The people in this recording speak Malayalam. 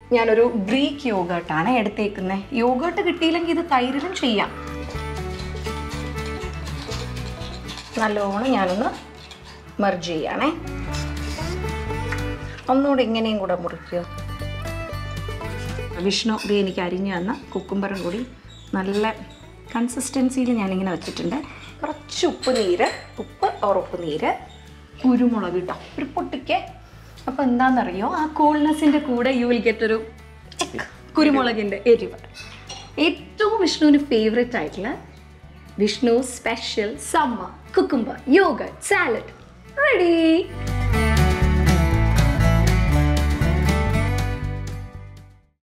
ഞാനൊരു ഗ്രീക്ക് യോഗേർട്ടാണ് എടുത്തേക്കുന്നത് യോഗേർട്ട് കിട്ടിയില്ലെങ്കിൽ ഇത് തൈരിലും ചെയ്യാം നല്ലോണം ഞാനൊന്ന് മെർജ് ചെയ്യണേ ഒന്നുകൂടെ ഇങ്ങനെയും കൂടെ മുറിക്കുക വിഷ്ണു ഇത് എനിക്ക് അരിഞ്ഞു തന്ന കുക്കുംബറും കൂടി നല്ല കൺസിസ്റ്റൻസിയിൽ ഞാനിങ്ങനെ വെച്ചിട്ടുണ്ട് കുറച്ച് ഉപ്പ് നീര് ഉപ്പ് ഓർ ഉപ്പ് നീര് കുരുമുളക് കേട്ടോ ഒരു പൊട്ടിക്ക് അപ്പോൾ എന്താണെന്നറിയോ ആ കൂൾനെസ്സിൻ്റെ കൂടെ യു വിൽ ഗെറ്റ് ഒരു കുരുമുളകിൻ്റെ എരിവ് ഏറ്റവും വിഷ്ണുവിന് ഫേവറേറ്റ് ആയിട്ടുള്ള വിഷ്ണു സ്പെഷ്യൽ സമ്മ കുക്കുംബർ യോഗ സാലഡ് റെഡി